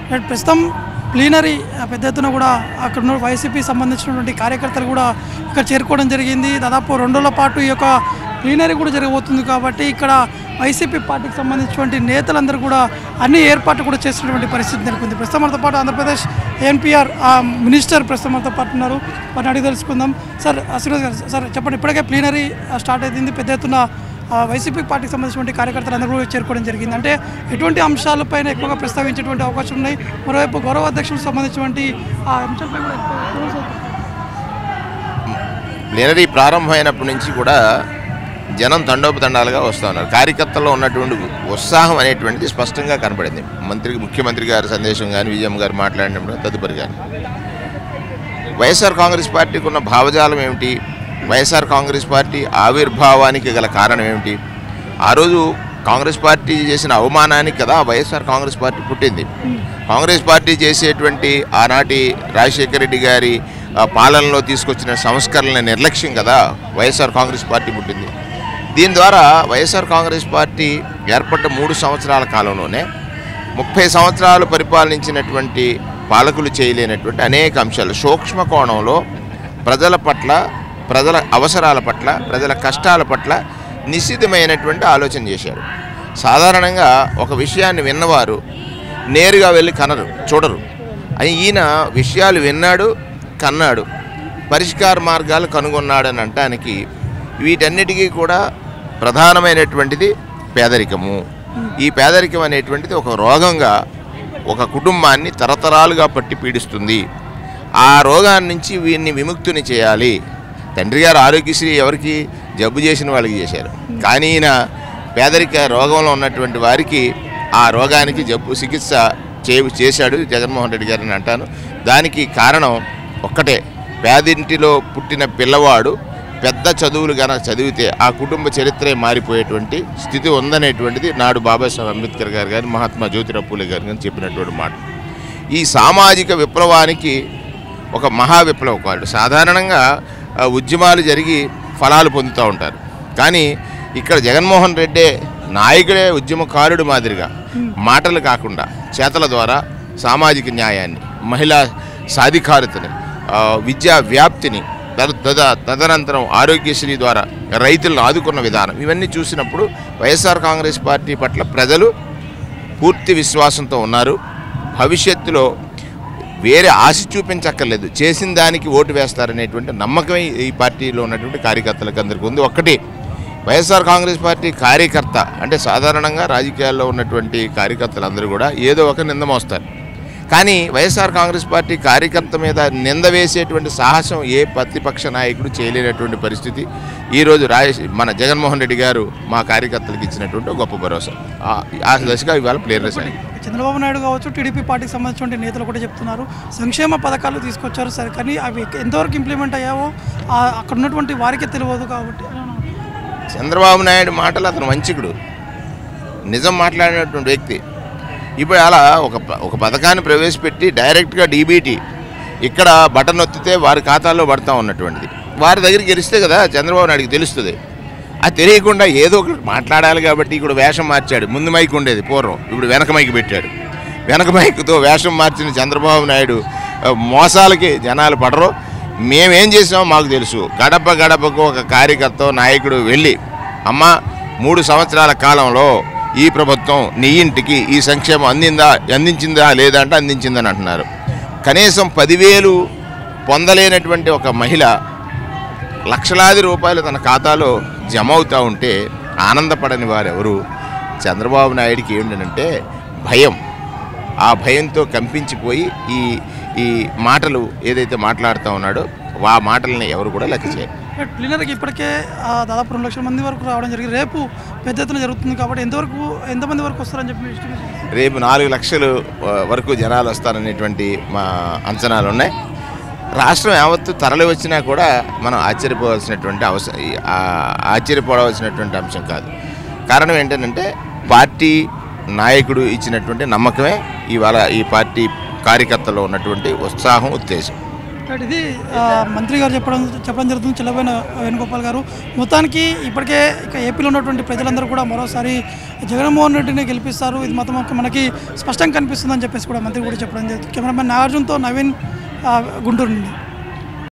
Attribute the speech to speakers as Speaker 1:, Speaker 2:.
Speaker 1: రేపు ప్రస్తుతం ప్లీనరీ ఆ, పెద్ద ఎత్తున కూడా అక్కడ ఉన్న వైసీపీ సంబంధించినటువంటి కార్యకర్తలు కూడా ఇక్కడ చేరుకోవడం జరిగింది దాదాపు రెండు రోజుల పాటు ఈ యొక్క ప్లీనరీ కూడా జరగబోతుంది కాబట్టి ఇక్కడ వైసీపీ పార్టీకి సంబంధించినటువంటి నేతలందరూ కూడా అన్ని ఏర్పాట్లు కూడా చేసినటువంటి పరిస్థితి నెలకొంది ప్రస్తుతం మనతో పాటు ఆంధ్రప్రదేశ్ ఎన్పిఆర్ మినిస్టర్ ప్రస్తుతం మనతో పాటు ఉన్నారు వారిని అడిగి తెలుసుకుందాం సార్ శ్రీనివాస్ గారు సార్ చెప్పండి ఇప్పటికే ప్లీనరీ స్టార్ట్ అయింది పెద్ద ఎత్తున ఆ, వైసీపీ పార్టీకి సంబంధించినటువంటి కార్యకర్తలు అందరూ కూడా చేరుకోవడం జరిగింది అంటే ఎటువంటి అంశాలపైన ఎక్కువగా ప్రస్తావించేటువంటి అవకాశం ఉన్నాయి మరోవైపు గౌరవ అధ్యక్షులకు సంబంధించినటువంటి ఆ అంశాలపై కూడా ఎక్కువ focus అవుతుంది.
Speaker 2: ప్లీనరీ ప్రారంభమైనప్పటి నుంచి కూడా జనం తండోపతండాలుగా వస్తూ ఉన్నారు కార్యకర్తల్లో ఉన్నటువంటి ఉత్సాహం అనేటువంటిది స్పష్టంగా కనపడింది మంత్రి ముఖ్యమంత్రి గారి సందేశం కానీ విజయం గారు మాట్లాడినప్పుడు తదుపరి కానీ వైఎస్ఆర్ కాంగ్రెస్ పార్టీకి ఉన్న భావజాలం ఏమిటి వైఎస్ఆర్ కాంగ్రెస్ పార్టీ ఆవిర్భావానికి గల కారణం ఏమిటి ఆ రోజు కాంగ్రెస్ పార్టీ చేసిన అవమానానికి కదా వైఎస్ఆర్ కాంగ్రెస్ పార్టీ పుట్టింది కాంగ్రెస్ పార్టీ చేసేటువంటి ఆనాటి రాజశేఖర రెడ్డి గారి ఆ, పాలనలో తీసుకొచ్చిన సంస్కరణల నిర్లక్ష్యం కదా వైఎస్ఆర్ కాంగ్రెస్ పార్టీ పుట్టింది దీని ద్వారా వైఎస్ఆర్ కాంగ్రెస్ పార్టీ ఏర్పడ్డ మూడు సంవత్సరాల కాలంలోనే ముప్పై సంవత్సరాలు పరిపాలించినటువంటి పాలకులు చేయలేనటువంటి అనేక అంశాలు సూక్ష్మ కోణంలో ప్రజల పట్ల ప్రజల అవసరాల పట్ల ప్రజల కష్టాల పట్ల నిశ్చితమైనటువంటి ఆలోచన చేశారు సాధారణంగా ఒక విషయాన్ని విన్నవారు నేరుగా వెళ్ళి కనరు చూడరు అని ఈయన విషయాలు విన్నాడు కన్నాడు పరిష్కార మార్గాలు కనుగొన్నాడు అని అనటానికి వీటన్నిటికీ కూడా ప్రధానమైనటువంటిది పేదరికము ఈ పేదరికం అనేటువంటిది ఒక రోగంగా ఒక కుటుంబాన్ని తరతరాలుగా పట్టి పీడిస్తుంది ఆ రోగాన్ని నుంచి వీరిని విముక్తిని చేయాలి తండ్రి గారు ఆరోగ్యశ్రీ ఎవరికి జబ్బు చేసిన వాళ్ళకి చేశారు కానీ ఈయన పేదరిక రోగంలో ఉన్నటువంటి వారికి ఆ రోగానికి జబ్బు చికిత్స చే చేశాడు జగన్మోహన్ రెడ్డి గారిని అంటాను దానికి కారణం ఒక్కటే పేదింటిలో పుట్టిన పిల్లవాడు పెద్ద చదువులు గనక చదివితే ఆ కుటుంబ చరిత్రే మారిపోయేటువంటి స్థితి ఉందనేటువంటిది నాడు బాబాసాహెబ్ అంబేద్కర్ గారు కానీ మహాత్మా జ్యోతిరావు పూలే గారు కానీ చెప్పినటువంటి మాట ఈ సామాజిక విప్లవానికి ఒక మహా విప్లవకారుడు సాధారణంగా ఆ, ఉద్యమాలు జరిగి ఫలాలు పొందుతూ ఉంటారు కానీ ఇక్కడ జగన్మోహన్ రెడ్డే నాయకుడే ఉద్యమకారుడు మాదిరిగా మాటలు కాకుండా చేతల ద్వారా సామాజిక న్యాయాన్ని మహిళా సాధికారతని ఆ, విద్యా వ్యాప్తిని తద తద- తదనంతరం ఆరోగ్యశ్రీ ద్వారా రైతులను ఆదుకున్న విధానం ఇవన్నీ చూసినప్పుడు వైఎస్ఆర్ కాంగ్రెస్ పార్టీ పట్ల ప్రజలు పూర్తి విశ్వాసంతో ఉన్నారు భవిష్యత్తులో వేరే ఆశ చూపించక్కర్లేదు చేసిన దానికి ఓటు వేస్తారనేటువంటి నమ్మకమే ఈ పార్టీలో ఉన్నటువంటి కార్యకర్తలకు అందరికీ ఉంది ఒక్కటి వైఎస్ఆర్ కాంగ్రెస్ పార్టీ కార్యకర్త అంటే సాధారణంగా రాజకీయాల్లో ఉన్నటువంటి కార్యకర్తలందరూ కూడా ఏదో ఒక నింద మోస్తారు కానీ వైఎస్ఆర్ కాంగ్రెస్ పార్టీ కార్యకర్త మీద నింద వేసేటువంటి సాహసం ఏ ప్రతిపక్ష నాయకుడు చేయలేనటువంటి పరిస్థితి ఈరోజు రాజ మన జగన్మోహన్ రెడ్డి గారు మా కార్యకర్తలకు ఇచ్చినటువంటి ఒక గొప్ప భరోసా ఆ- ఆ దశగా ఇవాళ ప్లేయర్స్ అయ్యాయి
Speaker 1: చంద్రబాబు నాయుడు కావచ్చు టీడీపీ పార్టీకి సంబంధించిన నేతలు కూడా చెప్తున్నారు సంక్షేమ పథకాలు తీసుకొచ్చారు సరే కానీ అవి ఎంతవరకు ఇంప్లిమెంట్ అయ్యావో ఆ- అక్కడ ఉన్నటువంటి వారికే తెలియదు కాబట్టి
Speaker 2: చంద్రబాబు నాయుడు మాటలు అతను వంచికుడు నిజం మాట్లాడినటువంటి వ్యక్తి ఇప్పుడు అలా ఒక ప- ఒక పథకాన్ని ప్రవేశపెట్టి డైరెక్ట్గా డీబీటీ ఇక్కడ బటన్ నొత్తితే వారి ఖాతాలో పడతా ఉన్నటువంటిది వారి దగ్గరికి గెలిస్తే కదా చంద్రబాబు నాయుడుకి తెలుస్తుంది అది తెలియకుండా ఏదో ఒకటి మాట్లాడాలి కాబట్టి ఇప్పుడు వేషం మార్చాడు ముందు మైక్ ఉండేది పూర్వం ఇప్పుడు వెనక మైక్ పెట్టాడు వెనక మైక్తో వేషం మార్చిన చంద్రబాబు నాయుడు ఆ, మోసాలకి జనాలు పడరు మేమేం చేసామో మాకు తెలుసు గడప గడపకు ఒక కార్యకర్త నాయకుడు వెళ్ళి అమ్మ మూడు సంవత్సరాల కాలంలో ఈ ప్రభుత్వం నీ ఇంటికి ఈ సంక్షేమం అందిందా అందించిందా లేదా అంటే అందించిందని అంటున్నారు కనీసం పదివేలు పొందలేనటువంటి ఒక మహిళ లక్షలాది రూపాయలు తన ఖాతాలో జమ అవుతూ ఉంటే ఆనందపడని వారెవరు చంద్రబాబు నాయుడికి ఏంటంటే భయం ఆ భయంతో కంపించిపోయి ఈ ఈ మాటలు ఏదైతే మాట్లాడుతూ ఉన్నాడో ఆ మాటల్ని ఎవరు కూడా లెక్క చేయరు
Speaker 1: ప్లీనరీకి ఇప్పటికే ఆ, దాదాపు రెండు లక్షల మంది వరకు రావడం జరిగింది రేపు పెద్ద ఎత్తున జరుగుతుంది కాబట్టి ఎంతవరకు ఎంతమంది వరకు వస్తారని చెప్పి మీ estimation?
Speaker 2: రేపు నాలుగు లక్షలు ఆ, వరకు జనాలు వస్తారనేటువంటి మా అంచనాలు ఉన్నాయి రాష్ట్రం యావత్తు తరలి వచ్చినా కూడా మనం ఆశ్చర్యపోవాల్సినటువంటి అవసరం ఆశ్చర్యపోవలసినటువంటి అంశం కాదు కారణం ఏంటంటే పార్టీ నాయకుడు ఇచ్చినటువంటి నమ్మకమే ఇవాళ ఈ పార్టీ కార్యకర్తలో ఉన్నటువంటి ఉత్సాహం ఉత్తేజం
Speaker 1: రైట్, ఇది ఆ, మంత్రి గారు చెప్పడం చెప్పడం జరుగుతుంది చిల్లబోయిన వేణుగోపాల్ గారు మొత్తానికి ఇప్పటికే ఇక ఏపీలో ఉన్నటువంటి ప్రజలందరూ కూడా మరోసారి జగన్మోహన్ రెడ్డిని గెలిపిస్తారు ఇది మొత్తం ఒక మనకి స్పష్టంగా కనిపిస్తుందని చెప్పేసి కూడా మంత్రి కూడా చెప్పడం జరుగుతుంది కెమెరామెన్ నాగార్జునతో నవీన్ ఆ, గుంటూరు నుండి